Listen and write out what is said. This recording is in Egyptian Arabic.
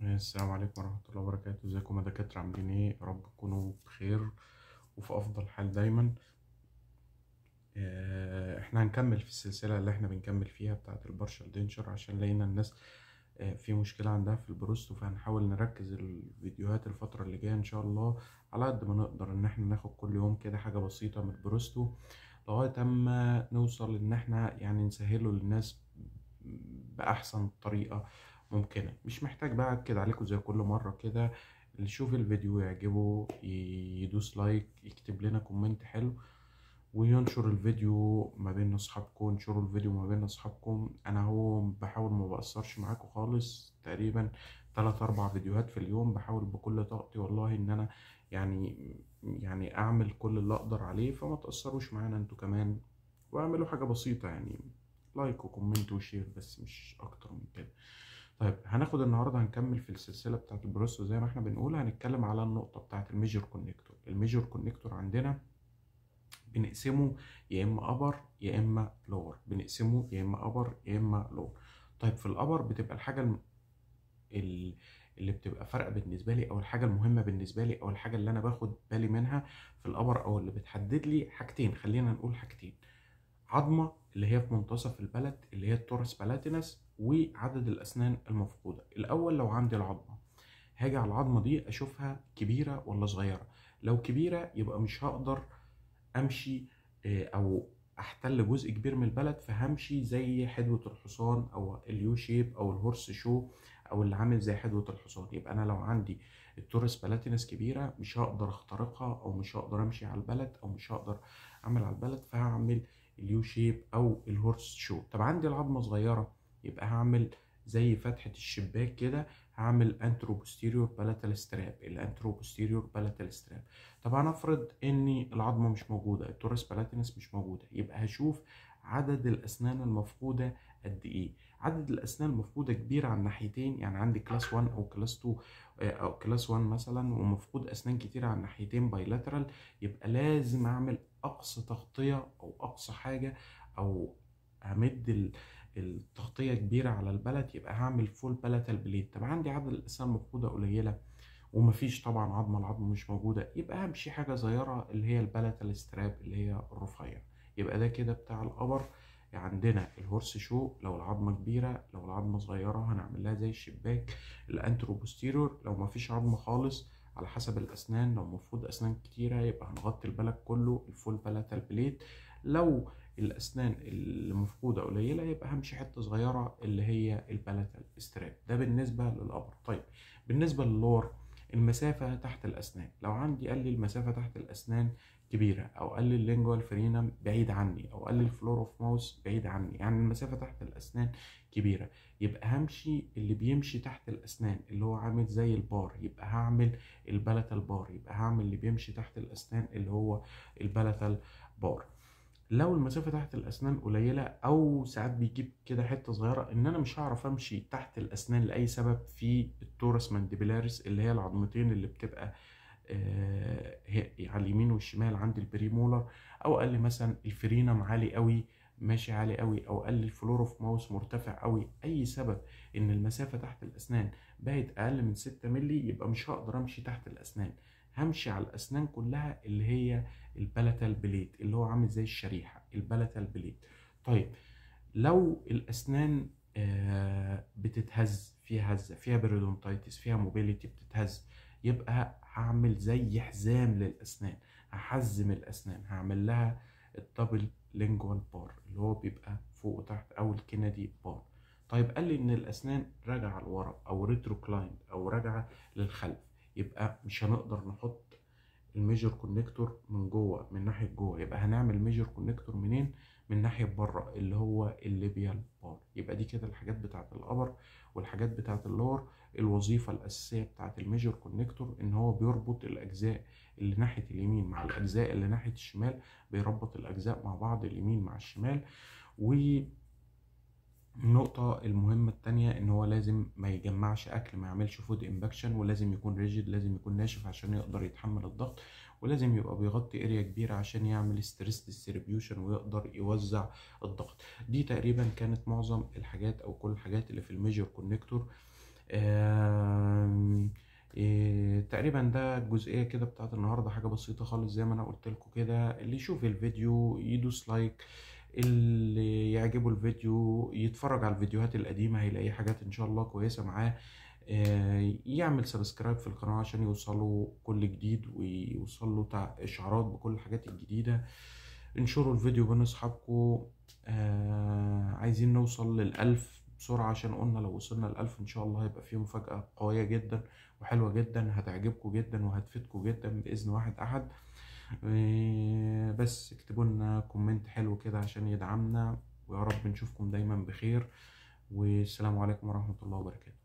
السلام عليكم ورحمة الله وبركاته ازيكم يا دكاترة عاملين ايه يا رب تكونوا بخير وفي أفضل حال دايما آه، احنا هنكمل في السلسلة اللي احنا بنكمل فيها بتاعة البارشال دينشر عشان لقينا الناس آه، في مشكلة عندها في البروستو فهنحاول نركز الفيديوهات الفترة اللي جاية ان شاء الله على قد ما نقدر ان احنا ناخد كل يوم كده حاجة بسيطة من البروستو لغاية اما نوصل ان احنا يعني نسهله للناس بأحسن طريقة ممكنة مش محتاج بقى أكد عليكم زي كل مرة كده اللي يشوف الفيديو يعجبه يدوس لايك يكتب لنا كومنت حلو وينشر الفيديو ما بين أصحابكم انشروا الفيديو ما بين أصحابكم أنا هو بحاول ما بقصرش معاكم خالص تقريبا تلات أربع فيديوهات في اليوم بحاول بكل طاقتي والله إن أنا يعني يعني أعمل كل اللي أقدر عليه فما تأثروش معانا انتوا كمان واعملوا حاجة بسيطة يعني لايك وكومنت وشير بس مش أكتر من كده طيب هناخد النهارده هنكمل في السلسله بتاعه البروستو زي ما احنا بنقول هنتكلم على النقطه بتاعه الميجور كونكتور الميجور كونكتور عندنا بنقسمه يا اما ابر يا اما لور بنقسمه يا اما ابر يا اما لور طيب في الابر بتبقى الحاجه الم... ال- اللي بتبقى فارقه بالنسبه لي او الحاجه المهمه بالنسبه لي او الحاجه اللي انا باخد بالي منها في الابر او اللي بتحدد لي حاجتين خلينا نقول حاجتين عظمه اللي هي في منتصف البلد اللي هي التورس بالاتينس وعدد الأسنان المفقودة الأول لو عندي العظمة هاجي على العظمة دي أشوفها كبيرة ولا صغيرة لو كبيرة يبقى مش هقدر أمشي آه، أو أحتل جزء كبير من البلد فهمشي زي حدوة الحصان أو اليو شيب أو الهورس شو أو اللي عامل زي حدوة الحصان يبقى أنا لو عندي التورس بلاتينس كبيرة مش هقدر أخترقها أو مش هقدر أمشي على البلد أو مش هقدر أعمل على البلد فهعمل اليو شيب أو الهورس شو طب عندي العظمة صغيرة يبقى هعمل زي فتحة الشباك كده هعمل انترو بوستيريور بالاتال ستراب الانترو بوستيريور بالاتال ستراب طب هنفرض ان العظمة مش موجودة التورس بالاتينس مش موجودة يبقى هشوف عدد الاسنان المفقودة قد ايه عدد الاسنان المفقودة كبير على الناحيتين يعني عندي كلاس 1 او كلاس 2 آه، او كلاس 1 مثلا ومفقود اسنان كتير على الناحيتين بايلاترال يبقى لازم اعمل اقصى تغطية او اقصى حاجة او همد ال التغطية كبيرة على البلد يبقى هعمل فول بلاتال بليد طب عندي عدد الأسنان المفقودة قليلة ومفيش طبعا عظمة العظمة مش موجودة يبقى همشي حاجة صغيرة اللي هي البلاتال ستراب اللي هي الرفيع يبقى ده كده بتاع القبر عندنا الهورس شو لو العظمة كبيرة لو العظمة صغيرة هنعمل لها زي الشباك الانترو بوستيريور لو مفيش عظمة خالص على حسب الأسنان لو مفروض أسنان كتيرة يبقى هنغطي البلد كله الفول بلاتال بليد لو الأسنان اللي مفقودة قليلة يبقى همشي حتة صغيرة اللي هي البلاتال ستراب ده بالنسبة للأبر طيب بالنسبة للور المسافة تحت الأسنان لو عندي قال لي المسافة تحت الأسنان كبيرة أو قال لي اللينجوال فرينم بعيد عني أو قال لي الفلور اوف ماوس بعيد عني يعني المسافة تحت الأسنان كبيرة يبقى همشي اللي بيمشي تحت الأسنان اللي هو عامل زي البار يبقى هعمل البلاتال بار يبقى هعمل اللي بيمشي تحت الأسنان اللي هو البلاتال بار لو المسافة تحت الأسنان قليلة أو ساعات بيجيب كده حتة صغيرة إن أنا مش هعرف أمشي تحت الأسنان لأي سبب في التورس مانديبيلاريس اللي هي العظمتين اللي بتبقى آه، هي- على اليمين والشمال عند البريمولر أو قال لي مثلا الفرينم عالي قوي ماشي عالي قوي أو قال لي الفلور اوف ماوس مرتفع قوي أي سبب إن المسافة تحت الأسنان بقت أقل من 6 مللي يبقى مش هقدر أمشي تحت الأسنان همشي على الأسنان كلها اللي هي البلاتال بليد اللي هو عامل زي الشريحة البلاتال بليد طيب لو الأسنان آه، بتتهز فيها هزة فيها بريدونتايتس فيها موبيليتي بتتهز يبقى هعمل زي حزام للأسنان هحزم الأسنان هعمل لها الدبل لينجوال بار اللي هو بيبقى فوق وتحت أو الكندي بار طيب قال لي إن الأسنان راجعة لورا أو ريتروكلايند أو راجعة للخلف يبقى مش هنقدر نحط الميجر كونكتور من جوه من ناحيه جوه يبقى هنعمل ميجر كونكتور منين من ناحيه بره اللي هو الليبيال بار يبقى دي كده الحاجات بتاعه الابر والحاجات بتاعه اللور الوظيفه الاساسيه بتاعه الميجر كونكتور ان هو بيربط الاجزاء اللي ناحيه اليمين مع الاجزاء اللي ناحيه الشمال بيربط الاجزاء مع بعض اليمين مع الشمال و النقطة المهمة التانية إن هو لازم ما يجمعش أكل ما يعملش فود إمباكشن ولازم يكون ريجيد لازم يكون ناشف عشان يقدر يتحمل الضغط ولازم يبقى بيغطي اريا كبيرة عشان يعمل ستريس ديستريبيوشن ويقدر يوزع الضغط دي تقريبا كانت معظم الحاجات أو كل الحاجات اللي في الميجر كونكتور آه تقريبا ده الجزئية كده بتاعت النهاردة حاجة بسيطة خالص زي ما انا قلت لكم كده اللي يشوف الفيديو يدوس لايك اللي يعجبه الفيديو يتفرج على الفيديوهات القديمة هيلاقي حاجات ان شاء الله كويسة معاه آه، يعمل سبسكرايب في القناة عشان يوصله كل جديد ويوصله تع- اشعارات بكل الحاجات الجديدة انشروا الفيديو بين اصحابكم آه عايزين نوصل للألف بسرعة عشان قلنا لو وصلنا للألف إن شاء الله هيبقى فيه مفاجأة قوية جدا وحلوة جدا هتعجبكم جدا وهتفيدكم جدا بإذن واحد أحد آه، بس اكتبوا لنا كومنت حلو كده عشان يدعمنا ويا رب نشوفكم دايما بخير والسلام عليكم ورحمة الله وبركاته